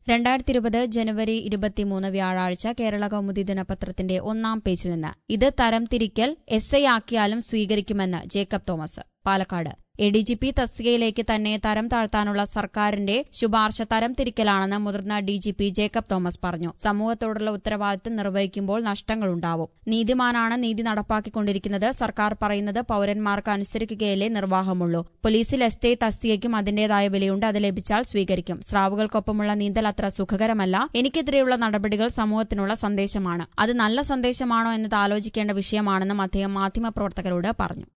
രണ്ടായിരത്തി ഇരുപത് ജനുവരി ഇരുപത്തിമൂന്ന് വ്യാഴാഴ്ച കേരള കൗമുദി ദിനപത്രത്തിന്റെ ഒന്നാം പേജിൽ നിന്ന് ഇത് തരംതിരിക്കൽ എസ് ഐ ആക്കിയാലും സ്വീകരിക്കുമെന്ന് Jacob Thomas Palakkad A D G P തസ്തികയിലേക്ക് തന്നെ തരം താഴ്ത്താനുള്ള സർക്കാരിന്റെ ശുപാർശ തരംതിരിക്കലാണെന്ന് മുതിർന്ന D G P Jacob Thomas പറഞ്ഞു സമൂഹത്തോടുള്ള ഉത്തരവാദിത്തം നിർവഹിക്കുമ്പോൾ നഷ്ടങ്ങളുണ്ടാവും നീതിമാനാണ് നീതി നടപ്പാക്കിക്കൊണ്ടിരിക്കുന്നത് സർക്കാർ പറയുന്നത് പൌരന്മാർക്ക് അനുസരിക്കുകയല്ലേ നിർവാഹമുള്ളൂ പോലീസിൽ എസ് ഐ തസ്തികയ്ക്കും അതിന്റേതായ വിലയുണ്ട് അത് ലഭിച്ചാൽ സ്വീകരിക്കും സ്രാവുകൾക്കൊപ്പമുള്ള നീന്തൽ അത്ര സുഖകരമല്ല എനിക്കെതിരെയുള്ള നടപടികൾ സമൂഹത്തിനുള്ള സന്ദേശമാണ് അത് നല്ല സന്ദേശമാണോ എന്നത് ആലോചിക്കേണ്ട വിഷയമാണെന്നും അദ്ദേഹം മാധ്യമപ്രവർത്തകരോട് പറഞ്ഞു